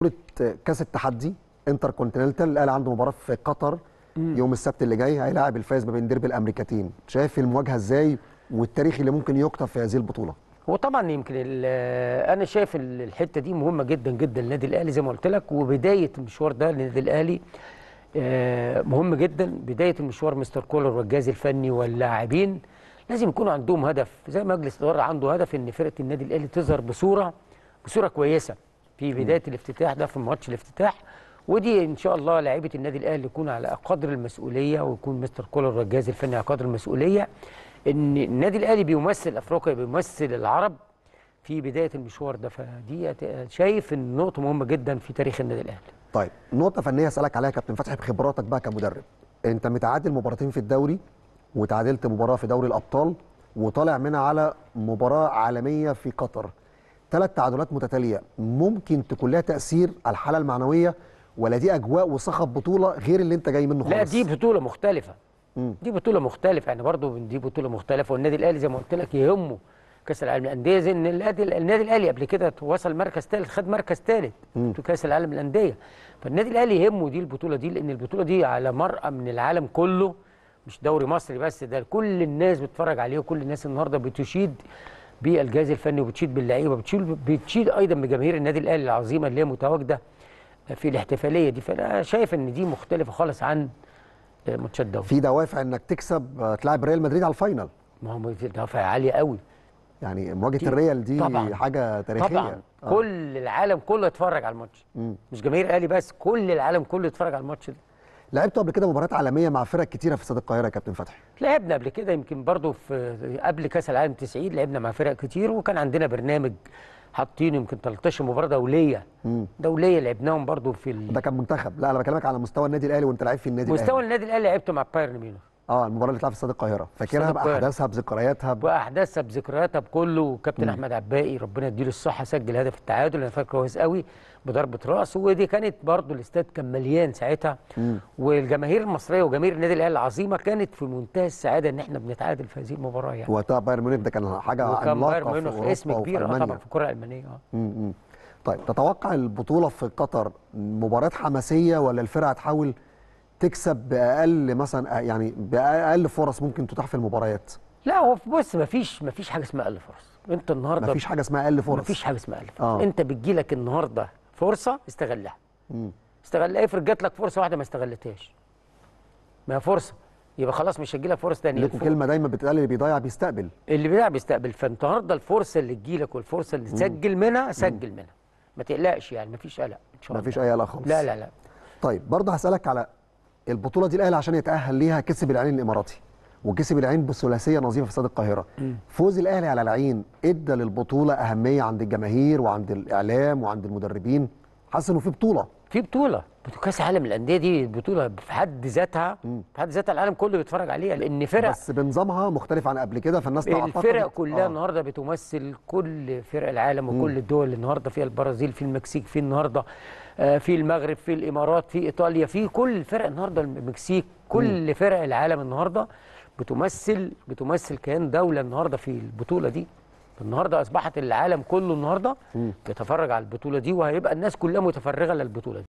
بطوله كاس التحدي انتر كونتيننتال الاهلي عنده مباراه في قطر يوم السبت اللي جاي هيلاعب الفايز ما بين ديربي الامريكتين شايف المواجهه ازاي والتاريخ اللي ممكن يكتب في هذه البطوله هو طبعا يمكن ال- انا شايف ال- الحته دي مهمه جدا جدا للنادي الاهلي زي ما قلت لك وبدايه المشوار ده للنادي الاهلي آه، مهم جدا بدايه المشوار مستر كولر والجهاز الفني واللاعبين لازم يكونوا عندهم هدف زي ما مجلس الاداره عنده هدف ان فرقه النادي الاهلي تظهر بصوره بصوره كويسه في بدايه الافتتاح ده في ماتش الافتتاح ودي ان شاء الله لاعيبه النادي الاهلي يكون على قدر المسؤوليه ويكون مستر كولر والجهاز الفني على قدر المسؤوليه ان النادي الاهلي بيمثل افريقيا بيمثل العرب في بدايه المشوار ده فدي شايف ان نقطه مهمه جدا في تاريخ النادي الاهلي طيب نقطه فنيه اسالك عليها يا كابتن فتحي بخبراتك بقى كمدرب انت متعادل مباراتين في الدوري وتعادلت مباراه في دوري الابطال وطالع منها على مباراه عالميه في قطر ثلاث تعادلات متتاليه ممكن تكون لها تاثير على الحاله المعنويه ولا دي اجواء وصخب بطوله غير اللي انت جاي منه خالص لا دي بطوله مختلفه مم. دي بطوله مختلفه يعني برضو دي بطوله مختلفه والنادي الاهلي زي ما قلت لك يهمه كاس العالم للانديه زي ان النادي النادي الاهلي قبل كده وصل مركز ثالث خد مركز ثالث في كاس العالم للانديه فالنادي الاهلي يهمه دي البطوله دي لان البطوله دي على مرأى من العالم كله مش دوري مصري بس ده كل الناس بتتفرج عليه وكل الناس النهارده بتشيد بالجهاز الفني وبتشيد باللعيبه بتشيد بتشيد ايضا بجماهير النادي الاهلي العظيمه اللي هي متواجده في الاحتفاليه دي فانا شايف ان دي مختلفه خالص عن ماتشات دوري في دوافع انك تكسب آه، تلعب ريال مدريد على الفاينل ما هو في دوافع عاليه قوي يعني مواجهه دي- الريال دي طبعاً. حاجه تاريخيه طبعا آه. كل العالم كله يتفرج على الماتش مم. مش جماهير الاهلي بس كل العالم كله يتفرج على الماتش ده لعبتوا قبل كده مباريات عالميه مع فرق كتيره في استاد القاهره يا كابتن فتحي لعبنا قبل كده يمكن برضو في قبل كاس العالم 90 لعبنا مع فرق كتير وكان عندنا برنامج حاطين يمكن 13 مباراه دوليه مم. دوليه لعبناهم برضو في ده كان منتخب لا انا بكلمك على مستوى النادي الاهلي وانت لعيب في النادي مستوى الاهلي النادي الاهلي لعبته مع بايرن ميونخ اه المباراه اللي اتلعبت في استاد القاهره فاكرها استاد القاهرة. باحداثها بذكرياتها ب... باحداثها بذكرياتها بكله وكابتن احمد عباقي ربنا يديله الصحه سجل هدف التعادل انا فاكر كويس قوي بضربه راس ودي كانت برضو الاستاد كان مليان ساعتها والجماهير المصريه وجماهير النادي الاهلي العظيمه كانت في منتهى السعاده ان احنا بنتعادل في هذه المباراه يعني وقتها بايرن ميونخ ده كان حاجه وكان عملاقه بايرن في ميونخ أوروبا اسم وفي كبير اه ألمانيا. طبعا في الكره الالمانيه اه مم، مم. طيب تتوقع البطوله في قطر مباراه حماسيه ولا الفرقه هتحاول تكسب باقل مثلا يعني باقل فرص ممكن تتاح في المباريات لا هو بص مفيش مفيش حاجه اسمها اقل فرص انت النهارده مفيش حاجه اسمها اقل فرص مفيش حاجه اسمها اقل فرص آه. انت بتجيلك النهارده فرصه استغلها مم. استغلها افرض جات لك فرصه واحده ما استغلتهاش ما هي فرصه يبقى خلاص مش هتجيلك فرص ثانيه لكم كلمه دايما بتتقال اللي بيضيع بيستقبل اللي بيلعب بيستقبل فالنهارده الفرصه اللي تجيلك والفرصه اللي تسجل منها سجل منها ما تقلقش يعني مفيش قلق ان شاء الله مفيش اي قلق خالص لا لا لا طيب برضه هسألك على البطولة دي الأهلي عشان يتأهل ليها كسب العين الإماراتي وكسب العين بثلاثية نظيفة في استاد القاهرة فوز الأهلي على العين إدى للبطولة أهمية عند الجماهير وعند الإعلام وعند المدربين حاسس إنه في بطولة في بطوله بطولة كاس العالم للانديه دي بطوله في حد ذاتها في حد ذاتها العالم كله بيتفرج عليها لان فرق بس بنظامها مختلف عن قبل كده فالناس تعتقد الفرق كلها آه. النهارده بتمثل كل فرق العالم وكل الدول اللي النهارده فيها البرازيل في المكسيك في النهارده آه، في المغرب في الامارات في ايطاليا في كل الفرق النهارده المكسيك كل فرق العالم النهارده بتمثل بتمثل كيان دوله النهارده في البطوله دي النهارده اصبحت العالم كله النهارده بيتفرج على البطوله دي وهيبقى الناس كلها متفرغه للبطوله دي